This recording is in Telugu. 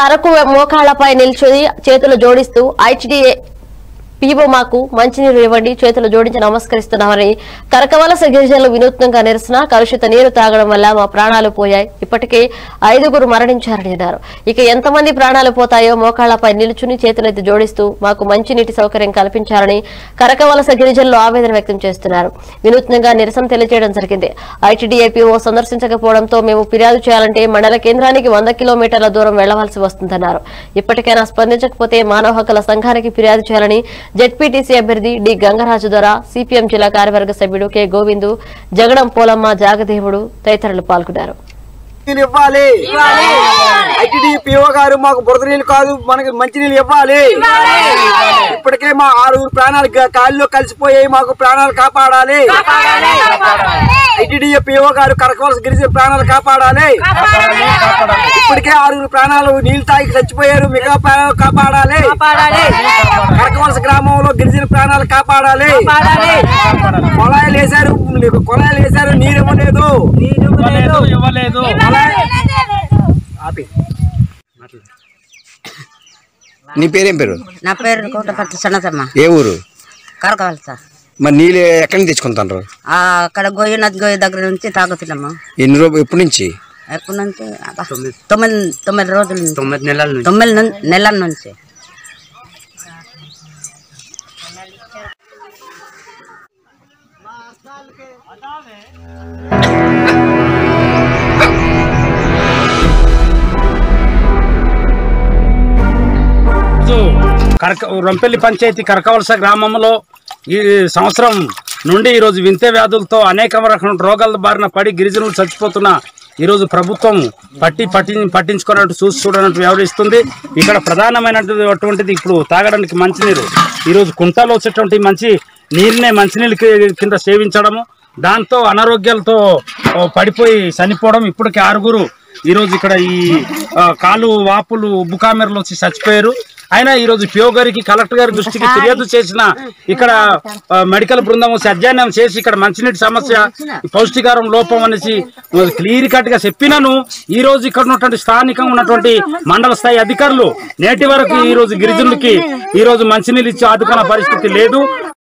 అరకు మోకాళ్లపై నిల్చుని చేతులు జోడిస్తూ ఐటీడీఏ పీఓ మాకు మంచినీరు ఇవ్వండి చేతులు జోడించి నమస్కరిస్తున్నామని కరకవలస గిరిజనులు వినూత్నంగా నిరసన కలుషిత నీరు తాగడం వల్ల మా ప్రాణాలు పోయాయి ఇప్పటికే ఐదుగురు మరణించారని అన్నారు ఇక ఎంతమంది ప్రాణాలు పోతాయో మోకాళ్లపై నిలుచుని చేతులెత్తి జోడిస్తూ మాకు మంచినీటి సౌకర్యం కల్పించాలని కరకవలస గిరిజనులు ఆవేదన వ్యక్తం చేస్తున్నారు వినూత్నంగా నిరసన తెలియజేయడం జరిగింది ఐటీడీఏపీఓ సందర్శించకపోవడంతో మేము ఫిర్యాదు చేయాలంటే మండల కేంద్రానికి వంద కిలోమీటర్ల దూరం వెళ్లవలసి వస్తుందన్నారు ఇప్పటికైనా స్పందించకపోతే మానవ హక్కుల సంఘానికి ఫిర్యాదు చేయాలని జెడ్పీటీసీ అభ్యర్థి డి గంగరాజు ద్వారా సిపిఎం జిల్లా కార్యవర్గ సభ్యుడు కె గోవిందు జగడం పోలమ్మ జాగదేవుడు తదితరులు పాల్గొన్నారు నీళ్ళు ఇవ్వాలి ఐటీడీ పిఓ గారు మాకు బురద నీళ్ళు కాదు మనకి మంచి నీళ్ళు ఇవ్వాలి ఇప్పటికే మా ఆరుగురు ప్రాణాలు గా- గాలిలో కలిసిపోయాయి మాకు ప్రాణాలు కాపాడాలి ఐటీడీ పిఓ గారు కరకవలస గిరిజన ప్రాణాలు కాపాడాలి ఇప్పటికే ఆరుగురు ప్రాణాలు నీళ్లు తాగి చచ్చిపోయారు మిగతా ప్రాణాలు కాపాడాలి కరకవలస గ్రామంలో గిరిజన ప్రాణాలు కాపాడాలి కొలాయిలు వేశారు కొలాయిలు వేశారు నీరు ఇవ్వలేదు ఇవ్వలేదు ఆపి నీ పేరేం పేరు నా పేరు కోటపట్ల సన్నతమ్మ ఏ ఊరు కరకవలస మరి నీళ్ళు ఎక్కడి నుంచి తెచ్చుకుంటారు ఆ, అక్కడ గొయ్యి నది గొయ్యి దగ్గర నుంచి తాగుతున్నాము ఎన్ని రోజులు ఎప్పటి నుంచి ఎప్పటి నుంచి అబ్బా, తొమ్మిది తొమ్మిది రోజుల నుంచి తొమ్మిది నెలల నుంచి తొమ్మిది నుం- నెలల నుంచి రోజు కరక రంపెల్లి పంచాయతీ కరకవలస గ్రామంలో ఈ సంవత్సరం నుండి ఈరోజు వింతే వ్యాధులతో అనేక రకమైన రోగాల బారిన పడి గిరిజనులు చచ్చిపోతున్న ఈరోజు ప్రభుత్వం పట్టి పట్టి పట్టించుకున్నట్టు చూసి చూడనట్టు వ్యవహరిస్తుంది ఇక్కడ ప్రధానమైనటువంటిది ఇప్పుడు తాగడానికి మంచినీరు ఈరోజు కుంటలో వచ్చేటువంటి మంచి నీరునే మంచినీళ్ళు కి- కింద సేవించడము దాంతో అనారోగ్యాలతో ఓ, పడిపోయి చనిపోవడం ఇప్పటికి ఆరుగురు ఈరోజు ఇక్కడ ఈ ఆ, కాలు వాపులు ఉబ్బు కామెరలు వచ్చి చచ్చిపోయారు అయినా ఈరోజు పిఓ గారికి కలెక్టర్ గారి దృష్టికి ఫిర్యాదు చేసిన ఇక్కడ ఆ, మెడికల్ బృందం వచ్చి అధ్యయనం చేసి ఇక్కడ మంచినీటి సమస్య పౌష్టికారం లోపం అనేసి క్లియర్ కట్ గా చెప్పినను ఈ రోజు ఇక్కడ ఉన్నటువంటి స్థానికంగా ఉన్నటువంటి మండల స్థాయి అధికారులు నేటి వరకు ఈ రోజు గిరిజనులకి ఈ రోజు మంచినీళ్ళు ఇచ్చి ఆదుకున్న పరిస్థితి లేదు